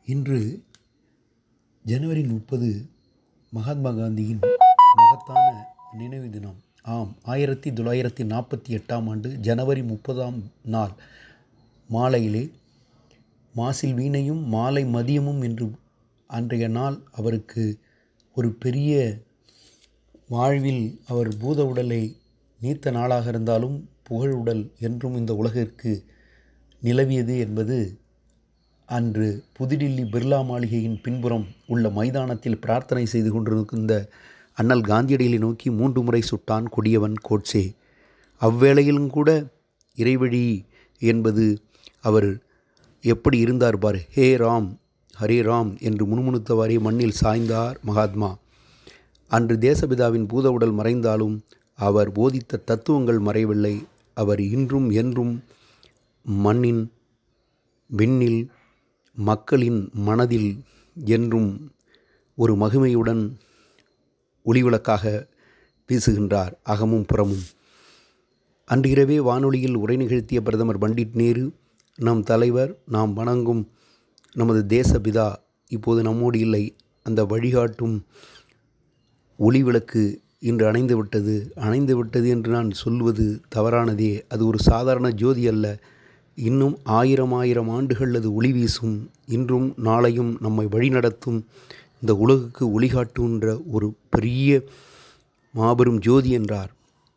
இன்று ஜனவரி முப்பது மகாத்மா காந்தியின் மகத்தான நினைவு தினம் ஆம் ஆயிரத்தி தொள்ளாயிரத்தி நாற்பத்தி எட்டாம் ஆண்டு ஜனவரி முப்பதாம் நாள் மாலையிலே மாசில் வீணையும் மாலை மதியமும் என்று அன்றைய நாள் அவருக்கு ஒரு பெரிய வாழ்வில் அவர் பூத உடலை நீத்த நாளாக இருந்தாலும் புகழ் உடல் என்றும் இந்த உலகிற்கு நிலவியது என்பது அன்று புதுடில்லி பிர்லா மாளிகையின் பின்புறம் உள்ள மைதானத்தில் பிரார்த்தனை செய்து கொண்டிருந்த அண்ணல் காந்தியடிகளை நோக்கி மூன்று முறை சுட்டான் கொடியவன் கோட்சே அவ்வேளையிலும் கூட இறைவழி என்பது அவர் எப்படி இருந்தார் பார் ஹே ராம் ஹரே ராம் என்று முணுமுணுத்தவாறே மண்ணில் சாய்ந்தார் மகாத்மா அன்று தேசபிதாவின் பூத உடல் மறைந்தாலும் அவர் போதித்த தத்துவங்கள் மறையவில்லை அவர் இன்றும் என்றும் மண்ணின் விண்ணில் மக்களின் மனதில் என்றும் ஒரு மகிமையுடன் ஒளிவிளக்காக வீசுகின்றார் அகமும் புறமும் அன்று இரவே வானொலியில் உரை நிகழ்த்திய பிரதமர் பண்டிட் நேரு நம் தலைவர் நாம் வணங்கும் நமது தேசபிதா இப்போது நம்மோடு இல்லை அந்த வழிகாட்டும் ஒளிவிளக்கு இன்று அணைந்து விட்டது அணைந்து விட்டது என்று நான் சொல்வது தவறானதே அது ஒரு சாதாரண ஜோதி அல்ல இன்னும் ஆயிரம் ஆயிரம் ஆண்டுகள் அது ஒளி வீசும் இன்றும் நாளையும் நம்மை வழிநடத்தும் இந்த உலகுக்கு ஒளிகாட்டுகின்ற ஒரு பெரிய மாபெரும் ஜோதி என்றார்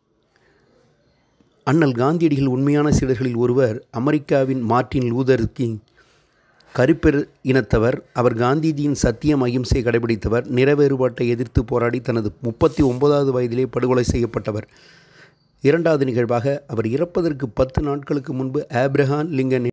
அண்ணல் காந்தியடிகள் உண்மையான சீடர்களில் ஒருவர் அமெரிக்காவின் மார்ட்டின் லூதர் கிங் கருப்பெர் இனத்தவர் அவர் காந்திஜியின் சத்தியம் அகிம்சை கடைபிடித்தவர் நிற வேறுபாட்டை எதிர்த்து போராடி தனது முப்பத்தி ஒன்பதாவது வயதிலே படுகொலை செய்யப்பட்டவர் இரண்டாவது நிகழ்வாக அவர் இறப்பதற்கு பத்து நாட்களுக்கு முன்பு ஆப்ரஹான் லிங்கன்